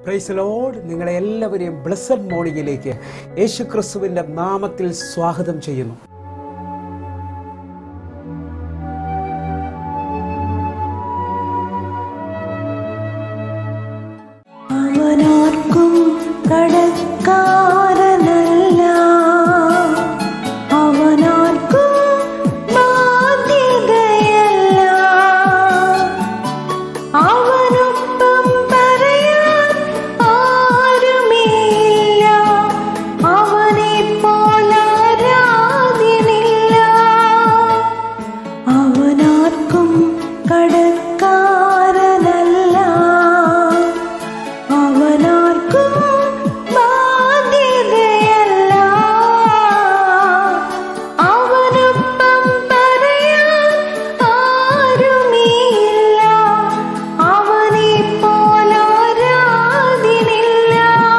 price load നിങ്ങളെ എല്ലാവരെയും blessed മോർണിംഗിലേക്ക് യേശു ക്രിസ്തുവിൻ്റെ നാമത്തിൽ സ്വാഗതം ചെയ്യുന്നു അവനാർക്കും കടക്കാരനല്ല അവനാർക്കും ബാധ്യതയല്ല അവനൊപ്പം പറയാൻ ആരുമില്ല അവനെ പോലാരാധ്യനില്ല അവനാർക്കും കടക്കാരനല്ല അവനാർക്കും ബാധ്യതയല്ല അവനൊപ്പം പറയാൻ ആരുമില്ല അവനെ പോലാരാധ്യനില്ല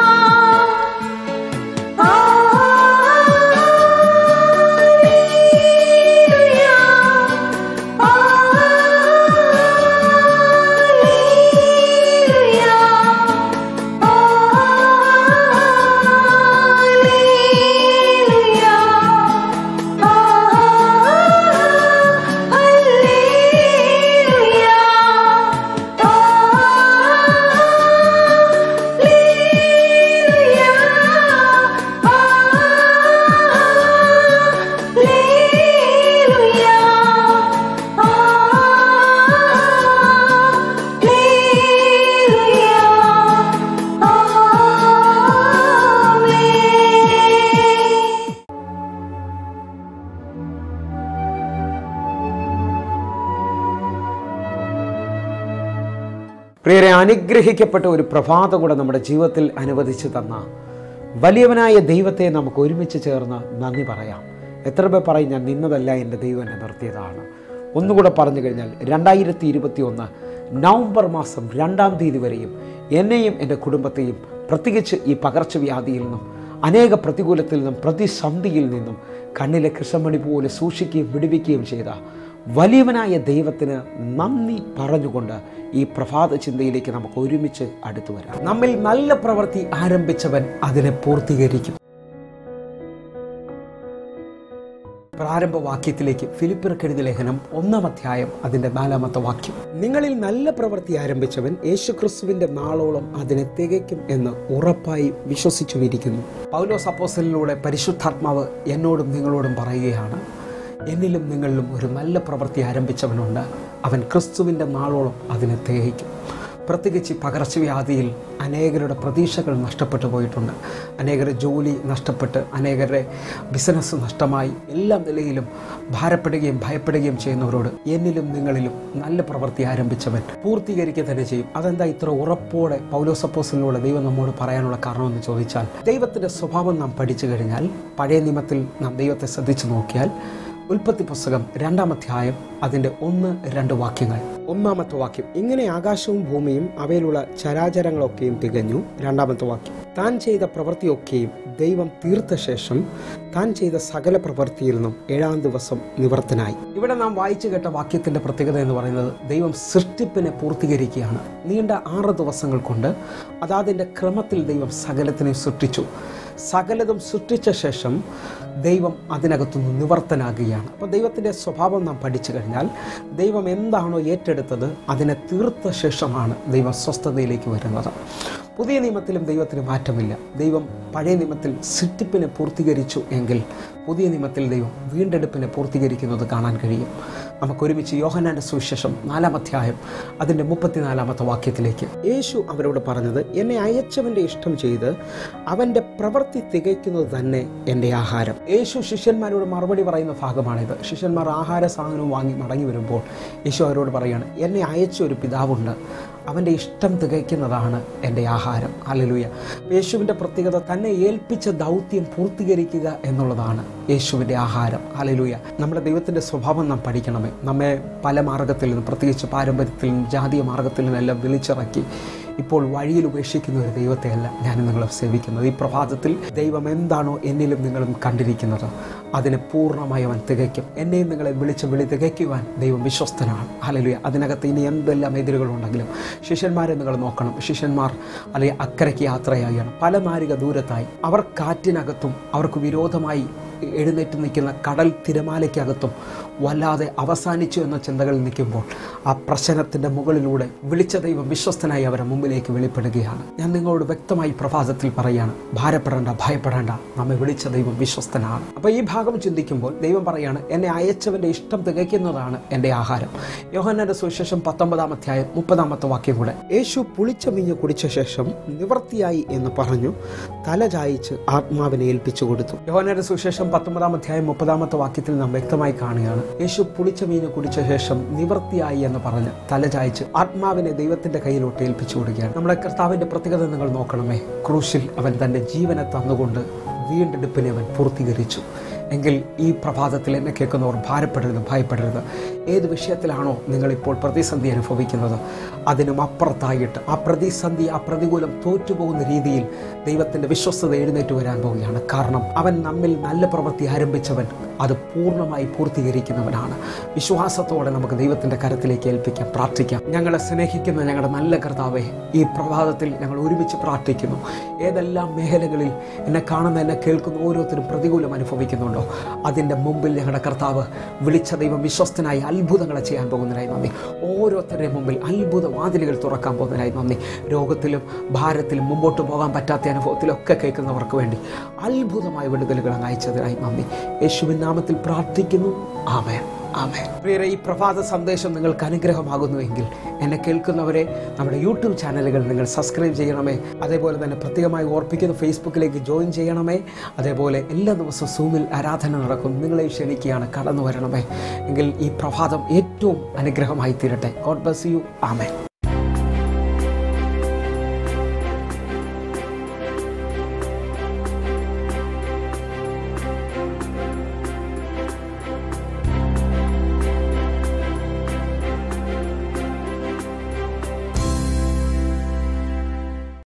പ്രിയരെ അനുഗ്രഹിക്കപ്പെട്ട ഒരു പ്രഭാതം കൂടെ നമ്മുടെ ജീവിതത്തിൽ അനുവദിച്ചു തന്ന വലിയവനായ ദൈവത്തെ നമുക്ക് ഒരുമിച്ച് ചേർന്ന് നന്ദി പറയാം എത്ര പേർ പറയും ഞാൻ നിന്നതല്ല എൻ്റെ ദൈവം എന്നെ നിർത്തിയതാണ് ഒന്നുകൂടെ പറഞ്ഞു കഴിഞ്ഞാൽ രണ്ടായിരത്തി ഇരുപത്തി ഒന്ന് നവംബർ മാസം രണ്ടാം തീയതി വരെയും എന്നെയും എൻ്റെ കുടുംബത്തെയും പ്രത്യേകിച്ച് ഈ പകർച്ചവ്യാധിയിൽ നിന്നും അനേക പ്രതികൂലത്തിൽ നിന്നും പ്രതിസന്ധിയിൽ നിന്നും കണ്ണിലെ കൃഷ്ണമണി പോലെ സൂക്ഷിക്കുകയും വിടുവിക്കുകയും ചെയ്ത വലിയവനായ ദൈവത്തിന് നന്ദി പറഞ്ഞുകൊണ്ട് ഈ പ്രഭാത ചിന്തയിലേക്ക് നമുക്ക് ഒരുമിച്ച് അടുത്തു വരാം നമ്മിൽ നല്ല പ്രവൃത്തി ആരംഭിച്ചവൻ അതിനെ പൂർത്തീകരിക്കും പ്രാരംഭ വാക്യത്തിലേക്ക് ഫിലിപ്പിറക്കെഴുതി ലേഖനം ഒന്നാം അധ്യായം അതിന്റെ നാലാമത്തെ വാക്യം നിങ്ങളിൽ നല്ല പ്രവൃത്തി ആരംഭിച്ചവൻ യേശുക്രിസ്തുവിന്റെ നാളോളം അതിനെ തികയ്ക്കും എന്ന് ഉറപ്പായി വിശ്വസിച്ചുമിരിക്കുന്നു പൗലോസ് അപ്പോസലിലൂടെ പരിശുദ്ധാത്മാവ് എന്നോടും നിങ്ങളോടും പറയുകയാണ് എന്നിലും നിങ്ങളിലും ഒരു നല്ല പ്രവൃത്തി ആരംഭിച്ചവനുണ്ട് അവൻ ക്രിസ്തുവിൻ്റെ നാളോളം അതിനെ തികയ്ക്കും പ്രത്യേകിച്ച് ഈ പകർച്ചവ്യാധിയിൽ അനേകരുടെ പ്രതീക്ഷകൾ നഷ്ടപ്പെട്ടു പോയിട്ടുണ്ട് അനേകരുടെ ജോലി നഷ്ടപ്പെട്ട് അനേകരുടെ ബിസിനസ് നഷ്ടമായി എല്ലാ നിലയിലും ഭാരപ്പെടുകയും ഭയപ്പെടുകയും ചെയ്യുന്നവരോട് എന്നിലും നിങ്ങളിലും നല്ല പ്രവൃത്തി ആരംഭിച്ചവൻ പൂർത്തീകരിക്കുക തന്നെ ചെയ്യും അതെന്താ ഇത്ര ഉറപ്പോടെ പൗലോസപ്പോസിലൂടെ ദൈവം നമ്മോട് പറയാനുള്ള കാരണമെന്ന് ചോദിച്ചാൽ ദൈവത്തിൻ്റെ സ്വഭാവം നാം പഠിച്ചു കഴിഞ്ഞാൽ പഴയ നിയമത്തിൽ നാം ദൈവത്തെ ശ്രദ്ധിച്ചു നോക്കിയാൽ ഉൽപ്പത്തി പുസ്തകം രണ്ടാം അധ്യായം അതിൻ്റെ ഒന്ന് രണ്ട് വാക്യങ്ങൾ ഒന്നാമത്തെ വാക്യം ഇങ്ങനെ ആകാശവും ഭൂമിയും അവയിലുള്ള ചരാചരങ്ങളൊക്കെയും തികഞ്ഞു രണ്ടാമത്തെ വാക്യം താൻ ചെയ്ത പ്രവൃത്തിയൊക്കെയും ദൈവം തീർത്ത ശേഷം താൻ ചെയ്ത സകല പ്രവൃത്തിയിൽ നിന്നും ഏഴാം ദിവസം നിവർത്തനായി ഇവിടെ നാം വായിച്ചു കേട്ട വാക്യത്തിന്റെ പ്രത്യേകത എന്ന് പറയുന്നത് ദൈവം സൃഷ്ടിപ്പിനെ പൂർത്തീകരിക്കുകയാണ് നീണ്ട ആറ് ദിവസങ്ങൾ കൊണ്ട് അതാതിൻ്റെ ക്രമത്തിൽ ദൈവം സകലത്തിനെ സൃഷ്ടിച്ചു സകലതും സൃഷ്ടിച്ച ശേഷം ദൈവം അതിനകത്തുനിന്ന് നിവർത്തനാകുകയാണ് അപ്പോൾ ദൈവത്തിൻ്റെ സ്വഭാവം നാം പഠിച്ചു കഴിഞ്ഞാൽ ദൈവം എന്താണോ ഏറ്റെടുത്തത് അതിനെ തീർത്ത ശേഷമാണ് ദൈവം സ്വസ്ഥതയിലേക്ക് വരുന്നത് പുതിയ നിയമത്തിലും ദൈവത്തിന് മാറ്റമില്ല ദൈവം പഴയ നിയമത്തിൽ സിറ്റിപ്പിനെ പൂർത്തീകരിച്ചു എങ്കിൽ പുതിയ നിയമത്തിൽ ദൈവം വീണ്ടെടുപ്പിനെ പൂർത്തീകരിക്കുന്നത് കാണാൻ കഴിയും നമുക്കൊരുമിച്ച് യോഹനാന്റെ സുവിശേഷം നാലാം അധ്യായം അതിൻ്റെ മുപ്പത്തിനാലാമത്തെ വാക്യത്തിലേക്ക് യേശു അവരോട് പറഞ്ഞത് എന്നെ അയച്ചവൻ്റെ ഇഷ്ടം ചെയ്ത് അവൻ്റെ പ്രവൃത്തി തികയ്ക്കുന്നത് തന്നെ എൻ്റെ ആഹാരം യേശു ശിഷ്യന്മാരോട് മറുപടി പറയുന്ന ഭാഗമാണിത് ശിഷ്യന്മാർ ആഹാര സാധനവും വാങ്ങി മടങ്ങി വരുമ്പോൾ യേശു അവരോട് പറയുകയാണ് എന്നെ അയച്ച ഒരു പിതാവുണ്ട് അവൻ്റെ ഇഷ്ടം തികയ്ക്കുന്നതാണ് എൻ്റെ ആഹാരം അലലുയ യേശുവിൻ്റെ പ്രത്യേകത തന്നെ ഏൽപ്പിച്ച ദൗത്യം പൂർത്തീകരിക്കുക എന്നുള്ളതാണ് യേശുവിൻ്റെ ആഹാരം അലലുയ നമ്മുടെ ദൈവത്തിൻ്റെ സ്വഭാവം നാം പഠിക്കണമേ നമ്മെ പല മാർഗത്തിൽ നിന്നും പ്രത്യേകിച്ച് പാരമ്പര്യത്തിൽ നിന്നും ജാതീയ മാർഗത്തിൽ നിന്നെല്ലാം വിളിച്ചിറക്കി ഇപ്പോൾ വഴിയിൽ ഉപേക്ഷിക്കുന്ന ഒരു ദൈവത്തെയല്ല ഞാൻ നിങ്ങളെ സേവിക്കുന്നത് ഈ പ്രഭാതത്തിൽ ദൈവം എന്താണോ എന്നിലും നിങ്ങളും കണ്ടിരിക്കുന്നത് അതിനെ പൂർണ്ണമായി അവൻ തികയ്ക്കും എന്നെയും നിങ്ങളെ വിളിച്ച് വിളി തികയ്ക്കുവാൻ ദൈവം വിശ്വസ്തനാണ് ഹലലുയ അതിനകത്ത് ഇനി എന്തെല്ലാം എതിരുകളുണ്ടെങ്കിലും ശിഷ്യന്മാരെ നിങ്ങൾ നോക്കണം ശിഷ്യന്മാർ അല്ലെങ്കിൽ അക്കരയ്ക്ക് യാത്രയായാണ് പല നാരിക ദൂരത്തായി അവർ കാറ്റിനകത്തും അവർക്ക് വിരോധമായി എഴുന്നേറ്റ് നിൽക്കുന്ന കടൽ തിരമാലയ്ക്കകത്തും വല്ലാതെ അവസാനിച്ചു എന്ന ചിന്തകളിൽ നിൽക്കുമ്പോൾ ആ പ്രശ്നത്തിൻ്റെ മുകളിലൂടെ വിളിച്ച ദൈവം വിശ്വസ്തനായി അവരെ മുമ്പിലേക്ക് വെളിപ്പെടുകയാണ് ഞാൻ നിങ്ങളോട് വ്യക്തമായി പ്രഭാതത്തിൽ പറയുകയാണ് ഭാരപ്പെടേണ്ട ഭയപ്പെടേണ്ട നമ്മെ വിളിച്ച ദൈവം വിശ്വസ്തനാണ് അപ്പോൾ ഈ ഭാഗം ചിന്തിക്കുമ്പോൾ ദൈവം പറയാണ് എന്നെ അയച്ചവൻ്റെ ഇഷ്ടം തികയ്ക്കുന്നതാണ് എൻ്റെ ആഹാരം യോഹന്നാന്റെ സുവിശേഷം പത്തൊമ്പതാം അധ്യായം മുപ്പതാമത്തെ വാക്യം കൂടെ യേശു പുളിച്ച വീഞ്ഞ് കുടിച്ച ശേഷം നിവർത്തിയായി എന്ന് പറഞ്ഞു തല ചായിച്ച് ആത്മാവിനെ ഏൽപ്പിച്ചു കൊടുത്തു യോഹന്നാന്റെ സുവിശേഷം പത്തൊമ്പതാം അധ്യായം മുപ്പതാമത്തെ വാക്യത്തിൽ നാം വ്യക്തമായി കാണുകയാണ് യേശു പുളിച്ച വീഞ്ഞ് കുടിച്ച ശേഷം നിവർത്തിയായി എന്ന് പറഞ്ഞ് തല ചായിച്ച് ആത്മാവിനെ ദൈവത്തിന്റെ കയ്യിലോട്ട് ഏൽപ്പിച്ചു കൊടുക്കുകയാണ് നമ്മുടെ കർത്താവിന്റെ പ്രത്യേകത നിങ്ങൾ നോക്കണമേ ക്രൂശിൽ അവൻ തന്റെ ജീവനെ തന്നുകൊണ്ട് വീണ്ടെടുപ്പിനെ അവൻ പൂർത്തീകരിച്ചു എങ്കിൽ ഈ പ്രഭാതത്തിൽ എന്നെ കേൾക്കുന്നവർ ഭാരപ്പെടരുത് ഭയപ്പെടരുത് ഏത് വിഷയത്തിലാണോ നിങ്ങളിപ്പോൾ പ്രതിസന്ധി അനുഭവിക്കുന്നത് അതിനും അപ്പുറത്തായിട്ട് ആ പ്രതിസന്ധി ആ പ്രതികൂലം തോറ്റുപോകുന്ന രീതിയിൽ ദൈവത്തിൻ്റെ വിശ്വസ്തത എഴുന്നേറ്റ് വരാൻ പോവുകയാണ് കാരണം അവൻ നമ്മിൽ നല്ല പ്രവൃത്തി ആരംഭിച്ചവൻ അത് പൂർണ്ണമായി പൂർത്തീകരിക്കുന്നവനാണ് വിശ്വാസത്തോടെ നമുക്ക് ദൈവത്തിൻ്റെ കരത്തിലേക്ക് ഏൽപ്പിക്കാം പ്രാർത്ഥിക്കാം ഞങ്ങളെ സ്നേഹിക്കുന്ന ഞങ്ങളുടെ നല്ല കർത്താവെ ഈ പ്രഭാതത്തിൽ ഞങ്ങൾ ഒരുമിച്ച് പ്രാർത്ഥിക്കുന്നു ഏതെല്ലാം മേഖലകളിൽ എന്നെ കാണുന്ന എന്നെ കേൾക്കുന്ന ഓരോരുത്തരും പ്രതികൂലം അനുഭവിക്കുന്നുണ്ടോ അതിൻ്റെ മുമ്പിൽ ഞങ്ങളുടെ കർത്താവ് വിളിച്ച ദൈവം വിശ്വസ്തനായി അത്ഭുതങ്ങളെ ചെയ്യാൻ പോകുന്നതിനായി നന്ദി ഓരോരുത്തരുടെയും മുമ്പിൽ അത്ഭുത വാതിലുകൾ തുറക്കാൻ പോകുന്നതിനായി നന്ദി രോഗത്തിലും ഭാരത്തിലും മുമ്പോട്ട് പോകാൻ പറ്റാത്ത അനുഭവത്തിലൊക്കെ കേൾക്കുന്നവർക്ക് വേണ്ടി അത്ഭുതമായ വിടുതലുകൾ അങ്ങ് അയച്ചതിനായി നന്ദി യേശുവിൻ നാമത്തിൽ പ്രാർത്ഥിക്കുന്നു ആമേൻ ആമേൻ പ്രിയരെ ഈ പ്രഭാത സന്ദേശം നിങ്ങൾക്ക് അനുഗ്രഹമാകുന്നുവെങ്കിൽ എന്നെ കേൾക്കുന്നവരെ നമ്മുടെ യൂട്യൂബ് ചാനലുകൾ നിങ്ങൾ സബ്സ്ക്രൈബ് ചെയ്യണമേ അതേപോലെ തന്നെ പ്രത്യേകമായി ഓർപ്പിക്കുന്ന ഫേസ്ബുക്കിലേക്ക് ജോയിൻ ചെയ്യണമേ അതേപോലെ എല്ലാ ദിവസവും സൂമിൽ ആരാധന നടക്കും നിങ്ങളെ ക്ഷണിക്കുകയാണ് കടന്നു വരണമേ എങ്കിൽ ഈ പ്രഭാതം ഏറ്റവും അനുഗ്രഹമായി തീരട്ടെ ഗോഡ് ബ്ലസ് യു ആമേൻ